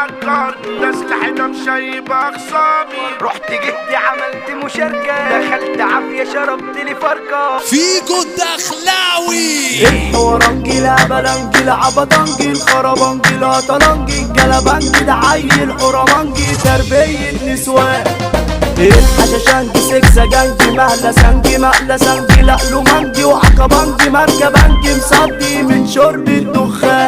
تعكرني ده سلاحي ده مشيب اخصامي رحت جهدي عملت مشاركة دخلت عافية شربت لي فرقة فيجو الدخلاوي الحورنجي الهبلنجي العبطنجي الخربنجي الهطلنجي الجلبنجي ده عيل حرمنجي تربية نسوان الحشاشنجي سكسجنجي مهلا سنجي مقلة سنجي لقلو منجي وعقبنجي مركبنجي مصدي من شرب الدخان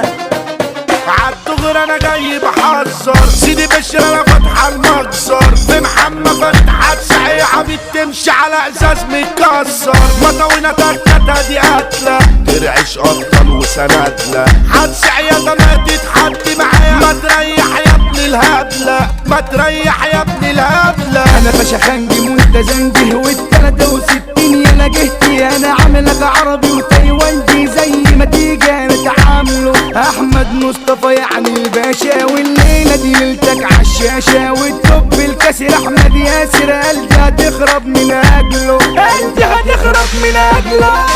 عالدغر انا جاي بحذر سيدي بشر انا فاتحه المجزر في محمد فتحات صحيحه بتمشي على ازاز متكسر مطاوينا تكتها دي قتله ترعش ابطال وسندله حدس عياده ماتت حد معايا ما تريح يا ابن الهبله ما تريح يا ابن الهبله انا فشخنجي ملتزنجي والتلاتة وستين يا نجهتي انا عاملك عربي وتايواندي زي ما تيجي نتعاملوا احمد مصطفى يعني الباشا والليله دي ليلتك عالشاشه والتوب الكسر احمد ياسر قلبي هتخرب من اجله انت هتخرب من اجله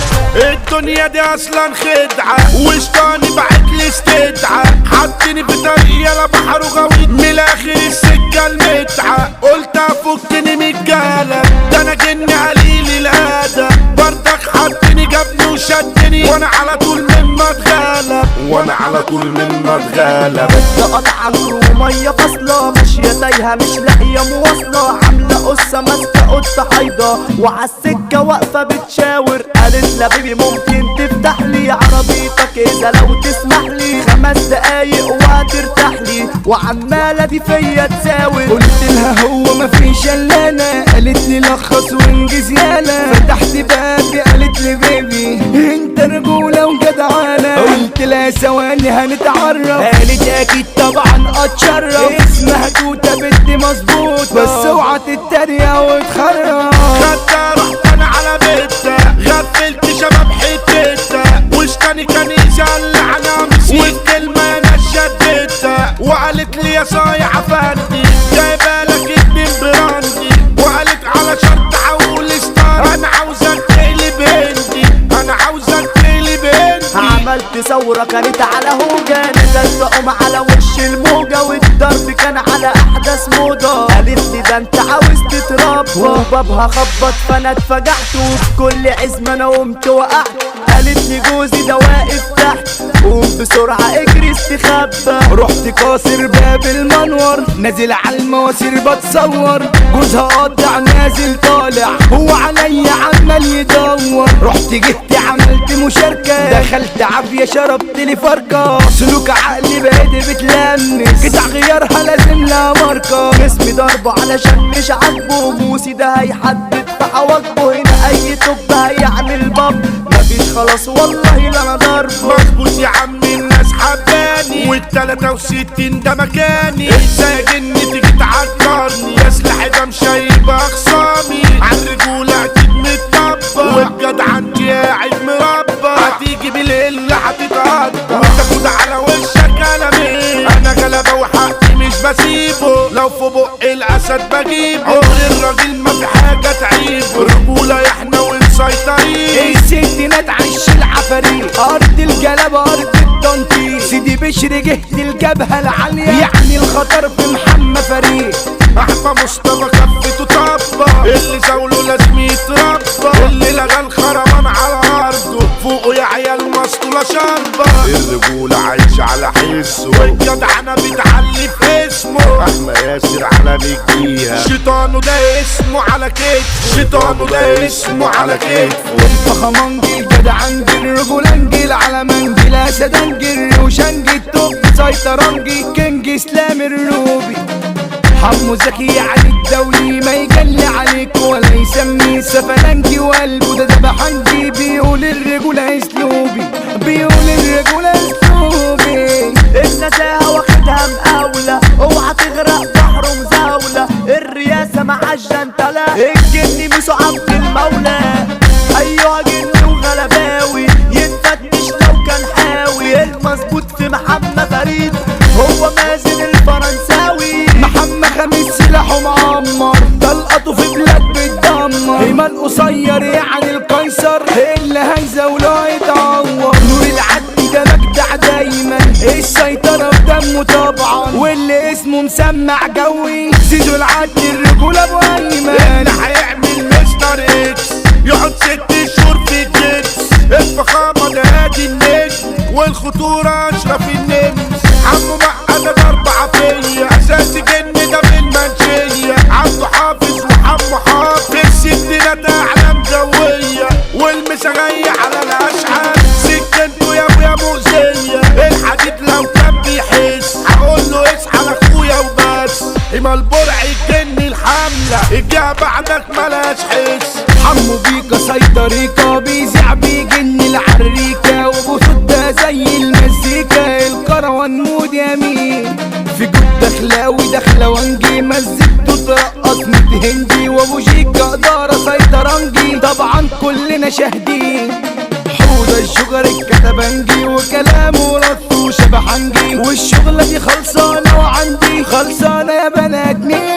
الدنيا دي اصلا خدعة وشطاني بعت لي استدعى حطني في طريق يلا بحر وغويط من الاخر السكة المتعة قلت افكني من الجالة ده انا جن قليل الادب برضك حطني جابني وشدني وانا على طول مما اتغلب وانا على طول مما اتغلب ده قطع نور وميه فاصله ماشيه تايهه مش لاقيه مواصله عامله قصه ماسكه قطه حيضه وعالسكه واقفه بتشاور قالت لا بيبي ممكن تفتح لي عربيتك اذا لو تسمح لي خمس دقايق وهترتاح لي وعماله دي فيا تساور قلت لها هو مفيش الا انا قالت لي لخص وانجز يالا فتحت بابي قالت لي بيبي انت رجوله وجدعانه قلت لها ثواني هنتعرف قالت اكيد طبعا اتشرف اسمها توته بنت مظبوط بس اوعى تتريق وتخرف خدتها رحت انا على بيتها غفلت شباب حتتها واشتاني كنيسة اللي على مسيح والكلمة انا شدتها وقالت لي يا صايع فندي جايبه لك اتنين براندي وقالت على شرط حول ستار انا عاوزك تقلب هندي انا عاوزك تقلب هندي عملت ثورة كانت على هوجة نزلت اقوم على وش الموجة والضرب كان على احدث موضة قالت لي ده انت عاوز تتربى وبابها خبط فانا اتفجعت وبكل عزم انا قمت وقعت قالت لي جوزي ده واقف تحت قوم بسرعة اجري استخبى رحت كاسر باب المنور نازل على المواسير بتصور جوزها قاطع نازل طالع هو عليا عمال يدور رحت جهت عملت مشاركة دخلت عافية شربت لي فرقة سلوك عقلي بقيت بتلمس قطع غيارها لازم لها ماركة جسمي ضربه علشان مش عاجبه بوسي ده هيحدد في حواجبه هنا اي توب هيعمل باب مفيش خلاص والله لا انا ضربه مظبوط يا عم الناس حباني والتلاتة وستين ده مكاني ازاي يا جن تيجي تعكرني يا سلاحي ده مشيب اخصامي عالرجولة اكيد متطبق والجدع انت قاعد مربى هتيجي بالليل هتتقطع وتاخد على وشك قلمين انا غلبة وحقي مش بسيبه لو في بق الاسد بجيبه عمر الراجل ما في حاجة تعيبه رجولة يا احنا ومسيطرين الستينات عش العفاريت ارض الجلابة ارض التنطيط سيدي بشر جهد الجبهة العالية يعني الخطر في محمد فريق احمى مصطفى كفته طبة اللي زاوله لازم يتربى اللي لغى الخرمان على ارضه فوقه يا عيال مسطولة شربة الرجولة عايشة على حسه والجدعنة بتعلي في اسمه احمى ياسر على رجليها شيطانه ده اسمه على كتفه شيطانه ده اسمه على كتفه الفخمنجي الجدعنجي الرجولنجي العلمنجي الاسدنجي الروشنجي التوب سيطرنجي كينج اسلام الروبي حمو زكي يعني الدولي ما يجلي عليك ولا يسمي سفلنجي وقلبه ده ذبحنجي بيقول الرجولة اسلوبي بيقول الرجولة اسلوبي النزاهة واخدها مقاولة اوعى تغرق بحر مزاولة الرياسة مع الجنتلة الجن ميسو عبد المولى ايوه جن وغلباوي يتفتش لو كان حاوي المظبوط في محمد فريد هو مازن الفرنساوي محمد خميس سلاحه معمر طلقته في بلاد بتدمر ايمان قصير يعني القيصر اللي هيزه ولا يتعور نور العدي ده مجدع دايما السيطرة في دمه طبعا واللي مسمع جوي زيزو العدل الرجولة ابو ايمن اللي هيعمل مستر اكس يقعد ست شهور في الجبس الفخامة ده هادي النجم والخطورة اشرف النمس عمو معقدة ضربة عافية اساسي جن ده بالمنشية عنده حافظ وحمو حافظ الستينات اعلام جوية والمسغية على الاشعار سكنته يا ابويا مؤذية الحديد لو كان بيحس هقول له اصحى لاخويا وبس اما البرع الجن الحملة الجهة بعدك ملهاش حس حمو بيكا سيطريكا بيذيع بيجن العريكة وابو ده زي المزيكا الكروان مود يمين في جود دخلاوي دخلة وانجي مزيكته ترقص ميت هندي وابو شيكا ادارة سيطرنجي طبعا كلنا شاهدين حوضة الشجر الكتبنجي وكلامه رص وشبحنجي والشغلة دي خلصانة وعندي خلصانة يا بنات مين